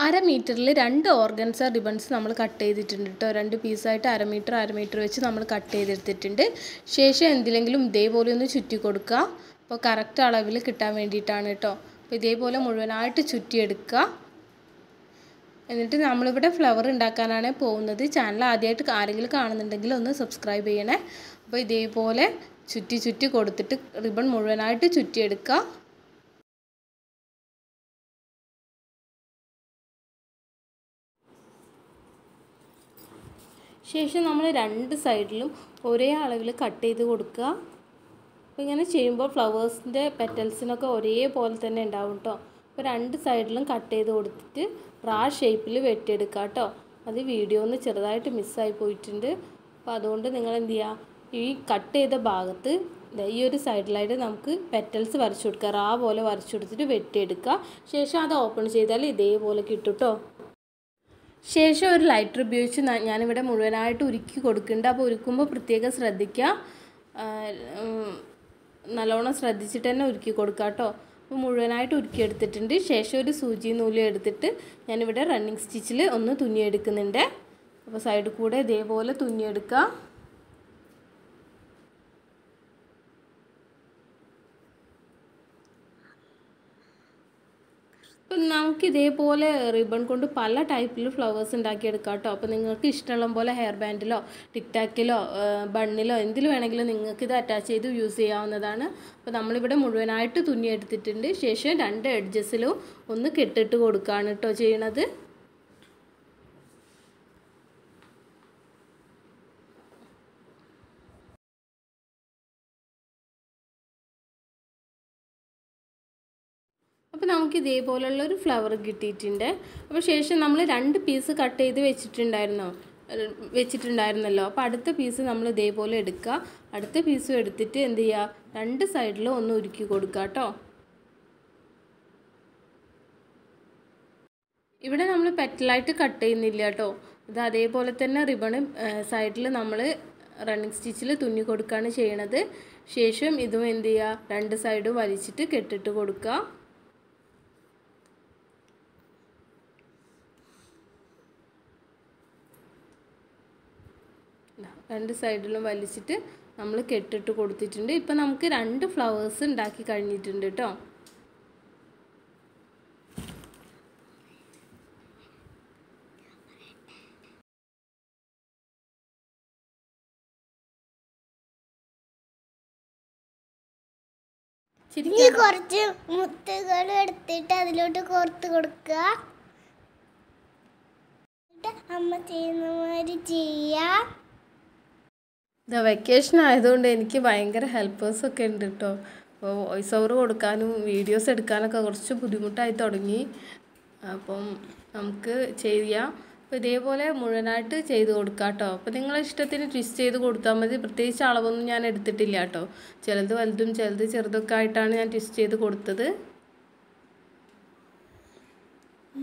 അര മീറ്ററിൽ രണ്ട് ഓർഗൻസ റിബൺസ് നമ്മൾ കട്ട് ചെയ്തിട്ടുണ്ട് കേട്ടോ രണ്ട് പീസായിട്ട് അര മീറ്റർ അര മീറ്റർ വെച്ച് നമ്മൾ കട്ട് ചെയ്തെടുത്തിട്ടുണ്ട് ശേഷം എന്തിലെങ്കിലും ഇതേപോലെ ഒന്ന് ചുറ്റി കൊടുക്കുക അപ്പോൾ കറക്റ്റ് അളവിൽ കിട്ടാൻ വേണ്ടിയിട്ടാണ് കേട്ടോ അപ്പോൾ ഇതേപോലെ മുഴുവനായിട്ട് ചുറ്റിയെടുക്കുക എന്നിട്ട് നമ്മളിവിടെ ഫ്ലവർ ഉണ്ടാക്കാനാണ് പോകുന്നത് ചാനൽ ആദ്യമായിട്ട് ആരെങ്കിലും കാണുന്നുണ്ടെങ്കിൽ ഒന്ന് സബ്സ്ക്രൈബ് ചെയ്യണേ അപ്പോൾ ഇതേപോലെ ചുറ്റി ചുറ്റി കൊടുത്തിട്ട് റിബൺ മുഴുവനായിട്ട് ചുറ്റിയെടുക്കുക ശേഷം നമ്മൾ രണ്ട് സൈഡിലും ഒരേ അളവിൽ കട്ട് ചെയ്ത് കൊടുക്കുക അപ്പോൾ ഇങ്ങനെ ചെയ്യുമ്പോൾ ഫ്ലവേഴ്സിൻ്റെ പെറ്റൽസിനൊക്കെ ഒരേപോലെ തന്നെ ഉണ്ടാവും കേട്ടോ അപ്പോൾ രണ്ട് സൈഡിലും കട്ട് ചെയ്ത് കൊടുത്തിട്ട് റാ ഷേപ്പിൽ വെട്ടിയെടുക്കുക കേട്ടോ അത് വീഡിയോ ഒന്ന് ചെറുതായിട്ട് മിസ്സായി പോയിട്ടുണ്ട് അപ്പോൾ അതുകൊണ്ട് നിങ്ങൾ എന്ത് ചെയ്യുക ഈ കട്ട് ചെയ്ത ഭാഗത്ത് ഈ ഒരു സൈഡിലായിട്ട് നമുക്ക് പെറ്റൽസ് വരച്ചു കൊടുക്കുക റാ പോലെ വരച്ചു കൊടുത്തിട്ട് വെട്ടിയെടുക്കുക ശേഷം അത് ഓപ്പൺ ചെയ്താൽ ഇതേപോലെ കിട്ടും കേട്ടോ ശേഷം ഒരു ലൈറ്റർ ഉപയോഗിച്ച് ഞാനിവിടെ മുഴുവനായിട്ട് ഉരുക്കി കൊടുക്കുന്നുണ്ട് അപ്പോൾ ഉരുക്കുമ്പോൾ പ്രത്യേകം ശ്രദ്ധിക്കുക നല്ലോണം ശ്രദ്ധിച്ചിട്ട് തന്നെ ഉരുക്കി കൊടുക്കുക കേട്ടോ അപ്പോൾ മുഴുവനായിട്ട് ഉരുക്കി എടുത്തിട്ടുണ്ട് ശേഷം ഒരു സൂചി നൂല് എടുത്തിട്ട് ഞാനിവിടെ റണ്ണിങ് സ്റ്റിച്ചിൽ ഒന്ന് തുന്നിയെടുക്കുന്നുണ്ട് അപ്പോൾ സൈഡിൽ കൂടെ ഇതേപോലെ തുന്നിയെടുക്കുക അപ്പം നമുക്ക് ഇതേപോലെ റിബൺ കൊണ്ട് പല ടൈപ്പിൽ ഫ്ലവേഴ്സ് ഉണ്ടാക്കിയെടുക്കാം കേട്ടോ അപ്പോൾ നിങ്ങൾക്ക് ഇഷ്ടമുള്ള പോലെ ഹെയർ ബാൻഡിലോ ടിക്ടാക്കിലോ ബണ്ണിലോ എന്തിൽ വേണമെങ്കിലും നിങ്ങൾക്ക് ഇത് അറ്റാച്ച് ചെയ്ത് യൂസ് ചെയ്യാവുന്നതാണ് അപ്പോൾ നമ്മളിവിടെ മുഴുവനായിട്ട് തുന്നിയെടുത്തിട്ടുണ്ട് ശേഷം രണ്ട് എഡ്ജസിലും ഒന്ന് കെട്ടിട്ട് കൊടുക്കുകയാണ് കേട്ടോ ചെയ്യണത് അപ്പോൾ നമുക്ക് ഇതേപോലുള്ള ഒരു ഫ്ലവർ കിട്ടിയിട്ടുണ്ട് അപ്പോൾ ശേഷം നമ്മൾ രണ്ട് പീസ് കട്ട് ചെയ്ത് വെച്ചിട്ടുണ്ടായിരുന്നോ വെച്ചിട്ടുണ്ടായിരുന്നല്ലോ അപ്പോൾ അടുത്ത പീസ് നമ്മൾ ഇതേപോലെ എടുക്കുക അടുത്ത പീസും എടുത്തിട്ട് എന്ത് ചെയ്യുക രണ്ട് സൈഡിലും ഒന്ന് ഉരുക്കി കൊടുക്കുക കേട്ടോ ഇവിടെ നമ്മൾ പെറ്റലായിട്ട് കട്ട് ചെയ്യുന്നില്ല കേട്ടോ ഇത് അതേപോലെ തന്നെ റിബണ് സൈഡിൽ നമ്മൾ റണ്ണിങ് സ്റ്റിച്ചിൽ തുന്നി കൊടുക്കുകയാണ് ചെയ്യണത് ശേഷം ഇതും എന്ത് ചെയ്യുക രണ്ട് സൈഡും വലിച്ചിട്ട് കെട്ടിട്ട് കൊടുക്കുക രണ്ട് സൈഡിലും വലിച്ചിട്ട് നമ്മൾ കെട്ടിട്ട് കൊടുത്തിട്ടുണ്ട് ഇപ്പം നമുക്ക് രണ്ട് ഫ്ലവേഴ്സ് ഉണ്ടാക്കി കഴിഞ്ഞിട്ടുണ്ട് കേട്ടോ ഇനി കുറച്ച് മുത്തുകൾ എടുത്തിട്ട് അതിലോട്ട് കോർത്ത് കൊടുക്കുക എന്നിട്ട് അമ്മ ചെയ്യുന്ന മാതിരി ചെയ്യാം ഇതാ വെക്കേഷൻ ആയതുകൊണ്ട് എനിക്ക് ഭയങ്കര ഹെൽപ്പേഴ്സൊക്കെ ഉണ്ട് കേട്ടോ അപ്പോൾ വോയിസ് ഓവർ കൊടുക്കാനും വീഡിയോസ് എടുക്കാനൊക്കെ കുറച്ച് ബുദ്ധിമുട്ടായി തുടങ്ങി അപ്പം നമുക്ക് ചെയ്യാം അപ്പോൾ ഇതേപോലെ മുഴുവനായിട്ട് ചെയ്ത് കൊടുക്കാം കേട്ടോ അപ്പോൾ നിങ്ങളെ ഇഷ്ടത്തിന് ട്വിസ്റ്റ് ചെയ്ത് കൊടുത്താൽ മതി പ്രത്യേകിച്ച് അളവൊന്നും ഞാൻ എടുത്തിട്ടില്ല കേട്ടോ ചിലത് വലുതും ചിലത് ചെറുതൊക്കെ ആയിട്ടാണ് ഞാൻ ട്വിസ്റ്റ് ചെയ്ത് കൊടുത്തത്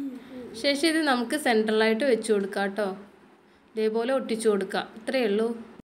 ശേഷം ഇത് നമുക്ക് സെൻട്രലായിട്ട് വെച്ച് കൊടുക്കാം കേട്ടോ ഇതേപോലെ ഒട്ടിച്ചു കൊടുക്കാം ഇത്രയേ ഉള്ളൂ